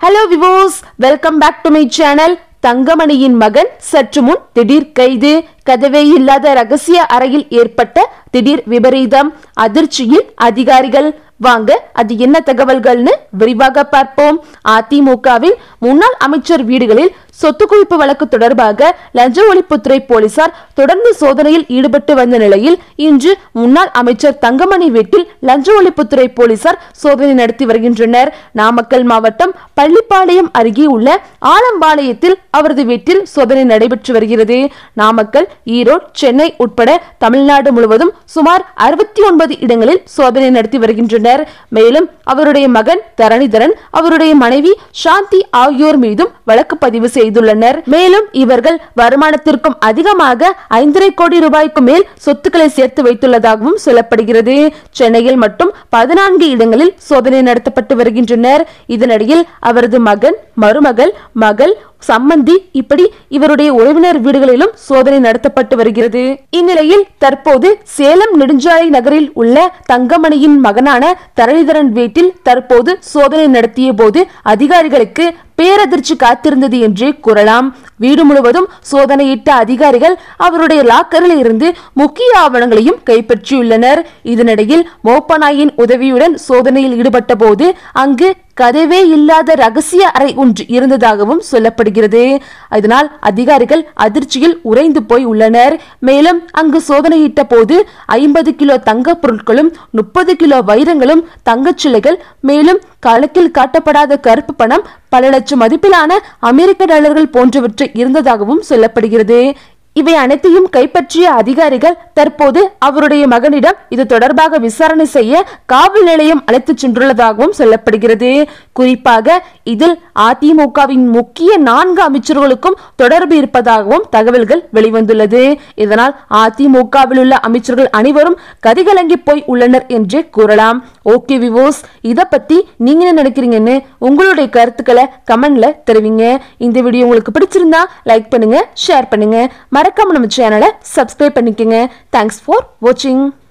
hello விவோஸ் welcome back to my channel தங்கமணியின் மகன் சற்று முன் திடீர் கைது கதவே இல்லாத ரகசிய அறையில் ஏற்பட்ட திடீர் விபரீதம் அதிர்ச்சியில் அதிகாரிகள் வாங்க அது என்ன தகவல்கள்னு விரிவாக பார்ப்போம் அதிமுகவில் முன்னாள் அமைச்சர் வீடுகளில் சொத்து குவிப்பு வழக்கு தொடர்பாக லஞ்ச ஒழிப்புத்துறை போலீசார் தொடர்ந்து சோதனையில் ஈடுபட்டு வந்த நிலையில் இன்று முன்னாள் அமைச்சர் தங்கமணி வீட்டில் லஞ்ச ஒழிப்புத்துறை போலீசார் சோதனை நடத்தி வருகின்றனர் நாமக்கல் மாவட்டம் பள்ளிப்பாளையம் அருகே உள்ள ஆலம்பாளையத்தில் அவரது வீட்டில் சோதனை நடைபெற்று வருகிறது நாமக்கல் ஈரோடு சென்னை உட்பட தமிழ்நாடு முழுவதும் சுமார் அறுபத்தி ஒன்பது இடங்களில் சோதனை நடத்தி வருகின்றனர் மேலும் அவருடைய மகன் தரணிதரன் அவருடைய மனைவி சாந்தி ஆகியோர் மீதும் வழக்கு பதிவு செய்துள்ளனர் மேலும் இவர்கள் வருமானத்திற்கும் அதிகமாக ஐந்தரை கோடி ரூபாய்க்கு மேல் சொத்துக்களை சேர்த்து வைத்துள்ளதாகவும் சொல்லப்படுகிறது சென்னையில் மட்டும் பதினான்கு இடங்களில் சோதனை நடத்தப்பட்டு வருகின்றனர் இதனிடையில் அவரது மகன் மருமகள் மகள் சம்மந்தி இப்படி இவருடைய உறவினர் வீடுகளிலும் சோதனை நடத்தப்பட்டு வருகிறது இந்நிலையில் தற்போது சேலம் நெடுஞ்சாலை நகரில் உள்ள தங்கமணியின் மகனான தரணிதரன் வீட்டில் தற்போது சோதனை நடத்திய போது அதிகாரிகளுக்கு பேரதிர்ச்சி காத்திருந்தது என்றே கூறலாம் வீடு முழுவதும் சோதனையிட்ட அதிகாரிகள் அவருடைய லாக்கரில் இருந்து முக்கிய ஆவணங்களையும் கைப்பற்றியுள்ளனர் இதனிடையில் மோப்பனாயின் உதவியுடன் சோதனையில் ஈடுபட்ட போது அங்கு கதவே இல்லாத ரகசிய அறை ஒன்று இருந்ததாகவும் சொல்லப்படுகிறது இதனால் அதிகாரிகள் அதிர்ச்சியில் உறைந்து போய் உள்ளனர் மேலும் அங்கு சோதனையிட்ட போது ஐம்பது கிலோ தங்க பொருட்களும் முப்பது கிலோ வைரங்களும் தங்கச் சிலைகள் மேலும் கணக்கில் காட்டப்படாத கருப்பு பணம் பல லட்சம் மதிப்பிலான அமெரிக்க டாலர்கள் போன்றவற்றை இருந்ததாகவும் சொல்லப்படுகிறது இவை அனைத்தையும் கைப்பற்றிய அதிகாரிகள் தற்போது அவருடைய மகனிடம் இது தொடர்பாக விசாரணை செய்ய காவல் நிலையம் அழைத்துச் சென்றுள்ளதாகவும் சொல்லப்படுகிறது குறிப்பாக இதில் அதிமுகவின் முக்கிய நான்கு அமைச்சர்களுக்கும் தொடர்பு இருப்பதாகவும் தகவல்கள் வெளிவந்துள்ளது இதனால் அதிமுகவில் உள்ள அமைச்சர்கள் அனைவரும் கதிகலங்கி போய் உள்ளனர் என்றே கூறலாம் ஓகே விவோஸ் இத பத்தி நீங்க என்ன நினைக்கிறீங்கன்னு உங்களுடைய கருத்துக்களை கமெண்ட்ல தெரிவிங்க இந்த வீடியோ உங்களுக்கு பிடிச்சிருந்தா லைக் பண்ணுங்க ஷேர் பண்ணுங்க மறக்காம நம்ம சேனலை சப்ஸ்கிரைப் பண்ணிக்கோங்க தேங்க்ஸ் ஃபார் வாட்சிங்